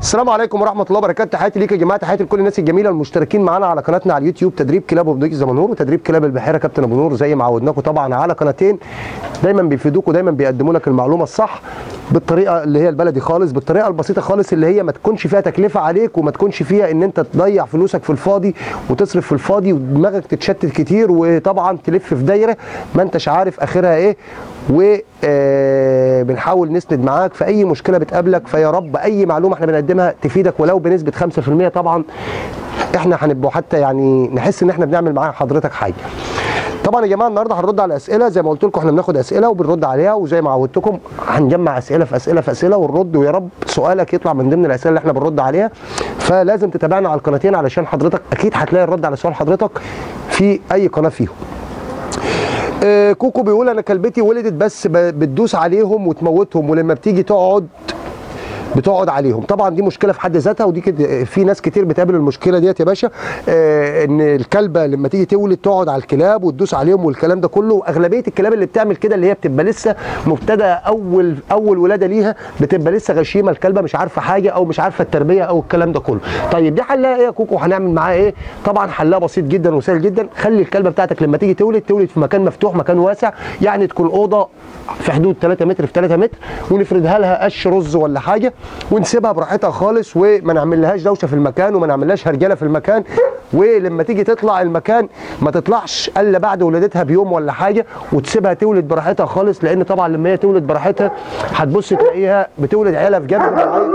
السلام عليكم ورحمه الله وبركاته تحياتي ليك يا جماعه تحياتي لكل الناس الجميله المشتركين معانا على قناتنا على اليوتيوب تدريب كلاب وبدوك زمنور وتدريب كلاب البحيره كابتن ابو نور زي ما عودناكم طبعا على قناتين دايما بيفيدوك ودايما بيقدموا لك المعلومه الصح بالطريقه اللي هي البلدي خالص بالطريقه البسيطه خالص اللي هي ما تكونش فيها تكلفه عليك وما تكونش فيها ان انت تضيع فلوسك في الفاضي وتصرف في الفاضي ودماغك تتشتت كتير وطبعا تلف في دايره ما انتش عارف اخرها ايه وبنحاول نسند معاك في اي مشكله بتقابلك فيا رب اي معلومه احنا بنقدمها تفيدك ولو بنسبه 5% طبعا احنا هنبقوا حتى يعني نحس ان احنا بنعمل مع حضرتك حاجه طبعا يا جماعه النهارده هنرد على اسئله زي ما قلت لكم احنا بناخد اسئله وبنرد عليها وزي ما عودتكم هنجمع اسئله في اسئله في اسئله ونرد ويا رب سؤالك يطلع من ضمن الاسئله اللي احنا بنرد عليها فلازم تتابعنا على القناتين علشان حضرتك اكيد هتلاقي الرد على سؤال حضرتك في اي قناه فيهم آه، كوكو بيقول انا كلبتي ولدت بس ب- بتدوس عليهم وتموتهم ولما بتيجي تقعد بتقعد عليهم طبعا دي مشكله في حد ذاتها ودي كده في ناس كتير بتقابل المشكله ديت يا باشا آه ان الكلبه لما تيجي تولد تقعد على الكلاب وتدوس عليهم والكلام ده كله واغلبيه الكلاب اللي بتعمل كده اللي هي بتبقى لسه مبتدا اول اول ولاده ليها بتبقى لسه غشيمه الكلبه مش عارفه حاجه او مش عارفه التربيه او الكلام ده كله طيب دي حلها ايه يا كوكو هنعمل معاها ايه طبعا حلها بسيط جدا وسهل جدا خلي الكلبه بتاعتك لما تيجي تولد تولد في مكان مفتوح مكان واسع يعني تكون اوضه في حدود 3 متر في 3 متر ونفردها لها قش رز ولا حاجه ونسيبها براحتها خالص وما نعملهاش دوشه في المكان وما نعملهاش هرجله في المكان ولما تيجي تطلع المكان ما تطلعش الا بعد ولادتها بيوم ولا حاجه وتسيبها تولد براحتها خالص لان طبعا لما هي تولد براحتها هتبص تلاقيها بتولد عيالها في جنب معين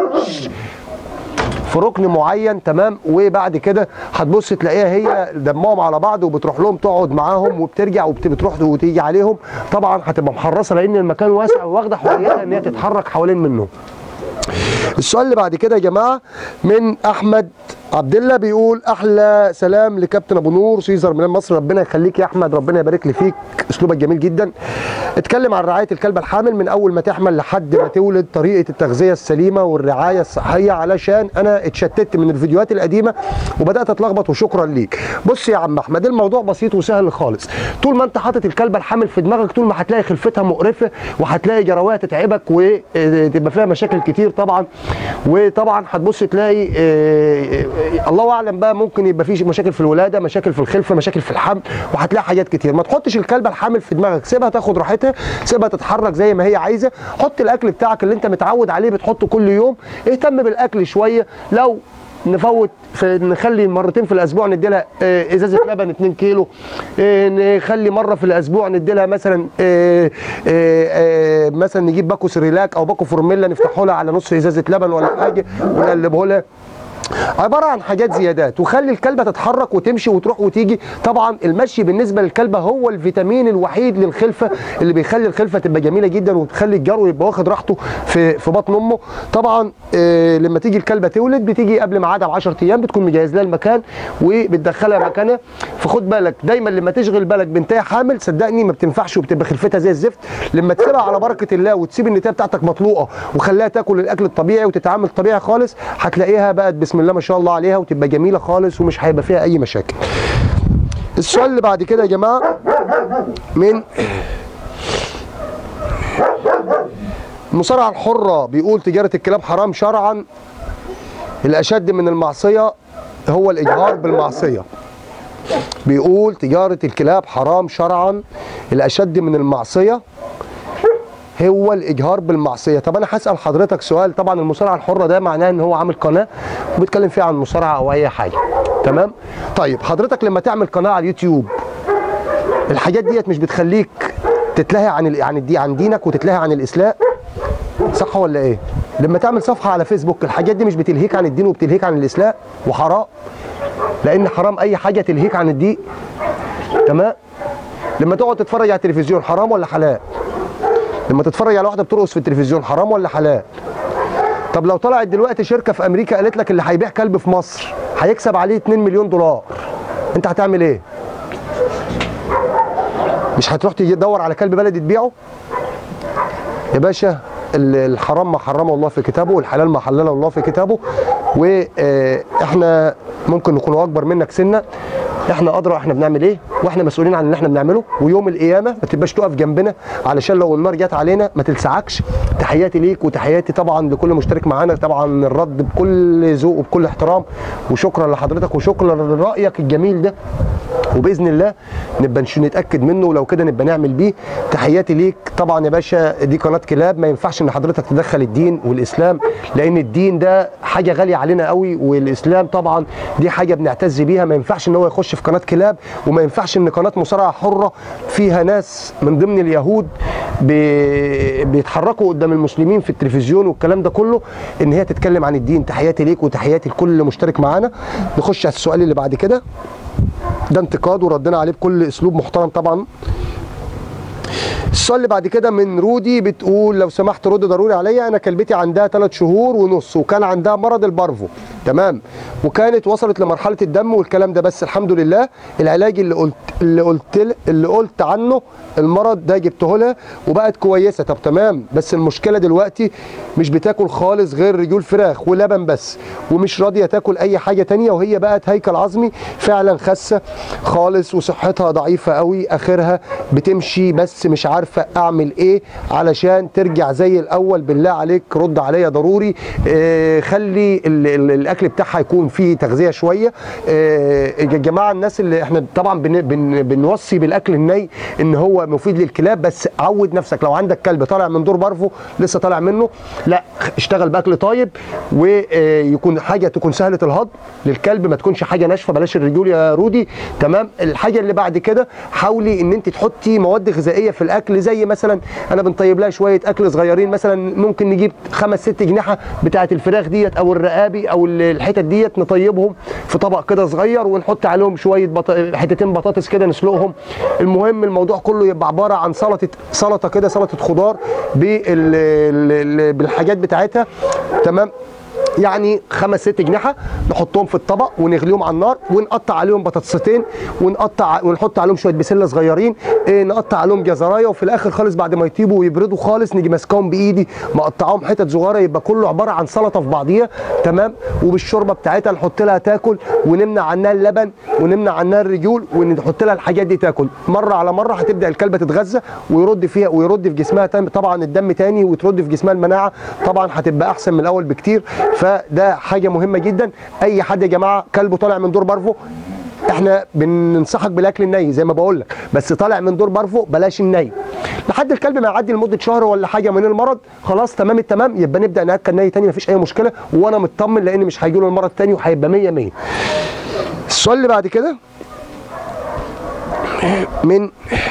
في ركن معين تمام وبعد كده هتبص تلاقيها هي دمهم على بعض وبتروح لهم تقعد معاهم وبترجع وبتروح وتيجي عليهم طبعا هتبقى محرصه لان المكان واسع واخده حريتها ان هي تتحرك حوالين منه السؤال اللي بعد كده يا جماعه من احمد عبد الله بيقول احلى سلام لكابتن ابو نور سيزر من مصر ربنا يخليك يا احمد ربنا يبارك لي فيك اسلوبك جميل جدا اتكلم عن رعايه الكلبه الحامل من اول ما تحمل لحد ما تولد طريقه التغذيه السليمه والرعايه الصحيه علشان انا اتشتت من الفيديوهات القديمه وبدات اتلخبط وشكرا ليك بص يا عم احمد الموضوع بسيط وسهل خالص طول ما انت حاطط الكلبه الحامل في دماغك طول ما هتلاقي خلفتها مقرفه وهتلاقي جراويها تتعبك وتبقى فيها مشاكل كتير طبعا وطبعا هتبص تلاقي آه، آه، الله اعلم بقى ممكن يبقى في مشاكل في الولاده مشاكل في الخلفه مشاكل في الحمل وهتلاقي حاجات كتير ما تحطش الكلبه الحامل في دماغك سيبها تاخد راحتها سيبها تتحرك زي ما هي عايزه حط الاكل بتاعك اللي انت متعود عليه بتحطه كل يوم اهتم بالاكل شويه لو نفوت في نخلي مرتين في الاسبوع ندي لها آه، ازازه لبن 2 كيلو آه، نخلي مره في الاسبوع ندي لها مثلا آه، آه، آه، مثلا نجيب باكو سريلاك او باكو فورميلا نفتحه لها على نص ازازه لبن ولا حاجه ونقلبه لها عباره عن حاجات زيادات وخلي الكلبه تتحرك وتمشي وتروح وتيجي طبعا المشي بالنسبه للكلبه هو الفيتامين الوحيد للخلفه اللي بيخلي الخلفه تبقى جميله جدا وتخلي الجرو يبقى واخد راحته في في بطن امه طبعا آه لما تيجي الكلبه تولد بتيجي قبل ميعادها ب 10 ايام بتكون مجهز لها المكان وبتدخلها مكانها فخد بالك دايما لما تشغل بالك بنتها حامل صدقني ما بتنفعش وبتبقى خلفتها زي الزفت لما تسيبها على بركه الله وتسيب النتايه بتاعتك مطلوقه وخليها تاكل الاكل الطبيعي وتتعامل طبيعي خالص هتلاقيها بقت بسم الله ما شاء الله عليها وتبقى جميله خالص ومش هيبقى فيها اي مشاكل السؤال اللي بعد كده يا جماعه من المصارعه الحره بيقول تجاره الكلاب حرام شرعا الاشد من المعصيه هو الاجهار بالمعصيه بيقول تجاره الكلاب حرام شرعا الاشد من المعصيه هو الاجهار بالمعصيه طب انا هسال حضرتك سؤال طبعا المصارعه الحره ده معناه ان هو عامل قناه وبيتكلم فيها عن المصارعه او اي حاجه تمام طيب حضرتك لما تعمل قناه على اليوتيوب الحاجات ديت مش بتخليك تتلهي عن ال- عن الدي عن دينك وتتلهي عن الاسلام صح ولا ايه لما تعمل صفحه على فيسبوك الحاجات دي مش بتلهيك عن الدين وبتلهيك عن الاسلام وحرام لان حرام اي حاجه تلهيك عن الدين تمام لما تقعد تتفرج على التلفزيون حرام ولا حلال لما تتفرج على واحده بترقص في التلفزيون حرام ولا حلال طب لو طلعت دلوقتي شركه في امريكا قالت لك اللي هيبيع كلب في مصر هيكسب عليه 2 مليون دولار انت هتعمل ايه مش هتروح تدور على كلب بلدي تبيعه يا باشا ال- الحرام ما حرمه الله في كتابه والحلال ما حلله الله في كتابه واحنا ممكن نكون اكبر منك سنا احنا ادرى احنا بنعمل ايه واحنا مسؤولين عن اللي احنا بنعمله ويوم القيامه ما تبقاش تقف جنبنا علشان لو النار جت علينا ما تلسعكش تحياتي ليك وتحياتي طبعا لكل مشترك معانا طبعا الرد بكل ذوق وبكل احترام وشكرا لحضرتك وشكرا لرايك الجميل ده وباذن الله نبقى نش- نتاكد منه ولو كده نبقى نعمل بيه تحياتي ليك طبعا يا باشا دي قناه كلاب ما ينفعش ان حضرتك تدخل الدين والاسلام لان الدين ده حاجه غاليه علينا قوي والاسلام طبعا دي حاجه بنعتز بيها ما ينفعش ان هو يخش في قناه كلاب وما ينفعش ان قناه مصارعه حره فيها ناس من ضمن اليهود بي- بيتحركوا قدام المسلمين في التلفزيون والكلام ده كله ان هي تتكلم عن الدين تحياتي ليك وتحياتي لكل مشترك معانا نخش على السؤال اللي بعد كده ده انتقاد وردنا عليه بكل اسلوب محترم طبعا السؤال اللي بعد كده من رودي بتقول لو سمحت رد ضروري عليا انا كلبتي عندها 3 شهور ونص وكان عندها مرض البارفو تمام وكانت وصلت لمرحله الدم والكلام ده بس الحمد لله العلاج اللي قلت اللي قلت اللي قلت عنه المرض ده جبته لها وبقت كويسه طب تمام بس المشكله دلوقتي مش بتاكل خالص غير رجول فراخ ولبن بس ومش راضيه تاكل اي حاجه تانية وهي بقت هيكل عظمي فعلا خاسه خالص وصحتها ضعيفه قوي اخرها بتمشي بس مش عارفه اعمل ايه علشان ترجع زي الاول بالله عليك رد عليا ضروري آه خلي ال ال الاكل بتاعها يكون فيه تغذيه شويه آه يا جماعه الناس اللي احنا طبعا بن بن بنوصي بالاكل الني ان هو مفيد للكلاب بس عود نفسك لو عندك كلب طالع من دور بارفو لسه طالع منه لا اشتغل باكل طيب ويكون حاجه تكون سهله الهضم للكلب ما تكونش حاجه ناشفه بلاش الرجول يا رودي تمام الحاجه اللي بعد كده حاولي ان انت تحطي مواد غذائيه في الاكل زي مثلا انا بنطيب لها شويه اكل صغيرين مثلا ممكن نجيب خمس ست جناحه بتاعه الفراخ ديت او الرقابي او الحتت ديت نطيبهم في طبق كده صغير ونحط عليهم شويه بط... حتتين بطاطس كده نسلقهم المهم الموضوع كله يبقى عباره عن سلطه سلطه كده سلطه خضار بال... ال- ال- بالحاجات بتاعتها تمام يعني خمس ست جناحه نحطهم في الطبق ونغليهم على النار ونقطع عليهم بطاطستين ونقطع ونحط عليهم شويه بسله صغيرين إيه نقطع عليهم جزرايه وفي الاخر خالص بعد ما يطيبوا ويبردوا خالص نيجي ماسكاهم بايدي مقطعاهم حتت صغيره يبقى كله عباره عن سلطه في بعضيها تمام وبالشوربه بتاعتها نحط لها تاكل ونمنع عنها اللبن ونمنع عنها الرجول ونحط لها الحاجات دي تاكل مره على مره هتبدا الكلبه تتغذى ويرد فيها ويرد في جسمها تاني- طبعا الدم تاني وترد في جسمها المناعه طبعا هتبقى احسن من الاول بكتير فده حاجه مهمه جدا اي حد يا جماعه كلبه طالع من دور بارفو احنا بننصحك بالاكل الني زي ما بقول لك بس طالع من دور بارفو بلاش الني لحد الكلب ما يعدي لمده شهر ولا حاجه من المرض خلاص تمام التمام يبقى نبدا ناكل ني تاني مفيش اي مشكله وانا مطمن لان مش هيجي له المرض تاني وهيبقى 100 100 السؤال اللي بعد كده من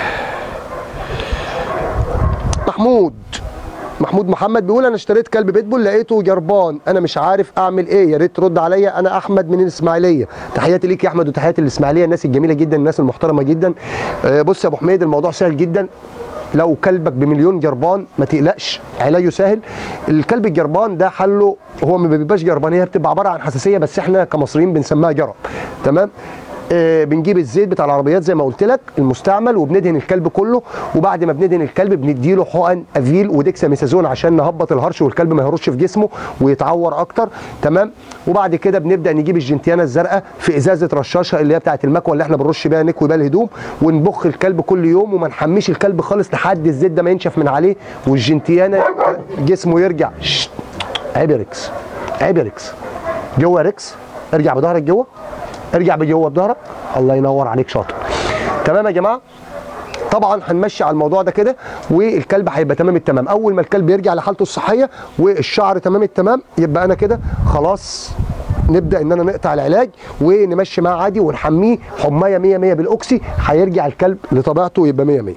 محمود محمود محمد بيقول انا اشتريت كلب بيتبول لقيته جربان انا مش عارف اعمل ايه يا ريت ترد عليا انا احمد من الاسماعيليه تحياتي ليك يا احمد وتحياتي للاسماعيليه الناس الجميله جدا الناس المحترمه جدا آه، بص يا ابو حميد الموضوع سهل جدا لو كلبك بمليون جربان ما تقلقش علاجه سهل الكلب الجربان ده حله هو ما بيبقاش جربان هي بتبقى عباره عن حساسيه بس احنا كمصريين بنسميها جرب تمام آه، بنجيب الزيت بتاع العربيات زي ما قلت لك المستعمل وبندهن الكلب كله وبعد ما بندهن الكلب بنديله حقن افيل وديكساميثازون عشان نهبط الهرش والكلب ما يهرش في جسمه ويتعور اكتر تمام وبعد كده بنبدا نجيب الجنتيانه الزرقاء في ازازه رشاشه اللي هي بتاعه المكوى اللي احنا بنرش بيها نكوي بيها الهدوم ونبخ الكلب كل يوم وما نحميش الكلب خالص لحد الزيت ده ما ينشف من عليه والجنتيانه جسمه يرجع شت. عيب يا ريكس عيب يا ريكس جوه يا ريكس ارجع بظهرك جوه ارجع بجوه بظهرك الله ينور عليك شاطر تمام يا جماعه طبعا هنمشي على الموضوع ده كده والكلب هيبقى تمام التمام اول ما الكلب يرجع لحالته الصحيه والشعر تمام التمام يبقى انا كده خلاص نبدا ان انا نقطع العلاج ونمشي معاه عادي ونحميه حمايه 100 100 بالاوكسي هيرجع الكلب لطبيعته ويبقى 100 100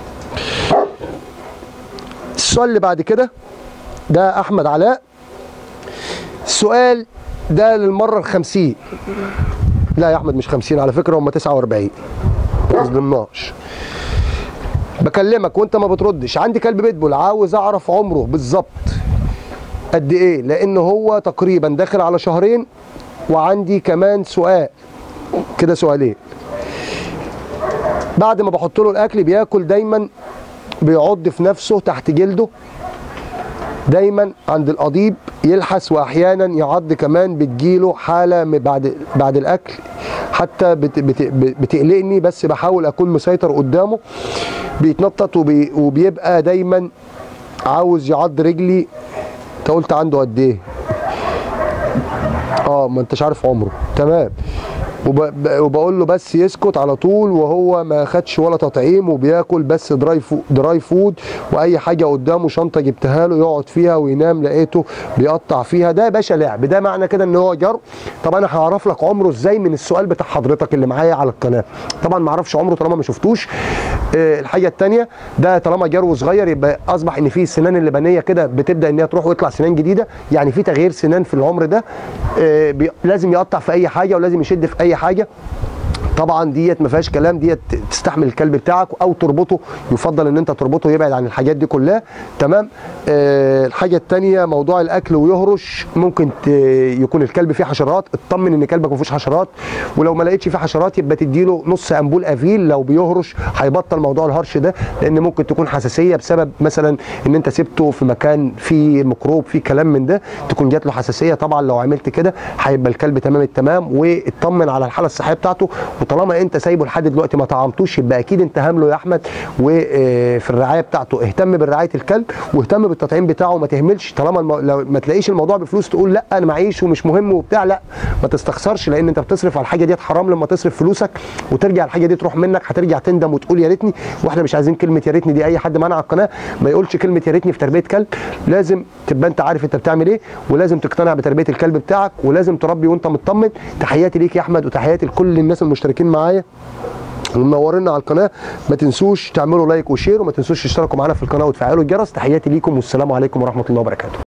السؤال اللي بعد كده ده احمد علاء السؤال ده للمره الخمسين لا يا احمد مش 50 على فكره هم 49 ما تظلمناش بكلمك وانت ما بتردش عندي كلب بيتبول عاوز اعرف عمره بالظبط قد ايه لان هو تقريبا داخل على شهرين وعندي كمان سؤال كده سؤالين بعد ما بحط له الاكل بياكل دايما بيعض في نفسه تحت جلده دايما عند القضيب يلحس واحيانا يعض كمان بتجيله حاله م- بعد بعد الاكل حتى بت بت بتقلقني بس بحاول اكون مسيطر قدامه بيتنطط وبي وبيبقى دايما عاوز يعض رجلي انت قلت عنده قد ايه اه ما انتش عارف عمره تمام وب... ب- وبقول له بس يسكت على طول وهو ما خدش ولا تطعيم وبياكل بس دراي فو... دراي فود واي حاجه قدامه شنطه جبتها له يقعد فيها وينام لقيته بيقطع فيها ده يا باشا لعب ده معنى كده ان هو جر طب انا هعرف لك عمره ازاي من السؤال بتاع حضرتك اللي معايا على القناه طبعا ما اعرفش عمره طالما ما شفتوش آه الحاجه الثانيه ده طالما جرو صغير يبقى اصبح ان في السنان اللبنيه كده بتبدا ان هي تروح ويطلع سنان جديده يعني في تغيير سنان في العمر ده آه بي... لازم يقطع في اي حاجه ولازم يشد في اي حاجه طبعا ديت ما فيهاش كلام ديت تستحمل الكلب بتاعك او تربطه يفضل ان انت تربطه يبعد عن الحاجات دي كلها تمام آه الحاجه الثانيه موضوع الاكل ويهرش ممكن ت- يكون الكلب فيه حشرات اطمن ان كلبك ما فيهوش حشرات ولو ما لقيتش فيه حشرات يبقى تديله نص امبول افيل لو بيهرش هيبطل موضوع الهرش ده لان ممكن تكون حساسيه بسبب مثلا ان انت سبته في مكان فيه ميكروب فيه كلام من ده تكون جات له حساسيه طبعا لو عملت كده هيبقى الكلب تمام التمام واطمن على الحاله الصحيه بتاعته وطالما انت سايبه لحد دلوقتي ما طعمتوش يبقى اكيد انت هامله يا احمد وفي الرعايه بتاعته اهتم برعايه الكلب واهتم بالتطعيم بتاعه وما تهملش طالما الم... لو ما تلاقيش الموضوع بفلوس تقول لا انا معيش ومش مهم وبتاع لا ما تستخسرش لان انت بتصرف على الحاجه ديت حرام لما تصرف فلوسك وترجع الحاجه دي تروح منك هترجع تندم وتقول يا ريتني واحنا مش عايزين كلمه يا ريتني دي اي حد معانا على القناه ما يقولش كلمه يا ريتني في تربيه كلب لازم تبقى انت عارف انت بتعمل ايه ولازم تقتنع بتربيه الكلب بتاعك ولازم تربي وانت مطمن تحياتي ليك يا احمد وتحياتي لكل الناس المشتركين معايا ومنورينا على القناه ما تنسوش تعملوا لايك وشير وما تنسوش تشتركوا معانا في القناه وتفعلوا الجرس تحياتي ليكم والسلام عليكم ورحمه الله وبركاته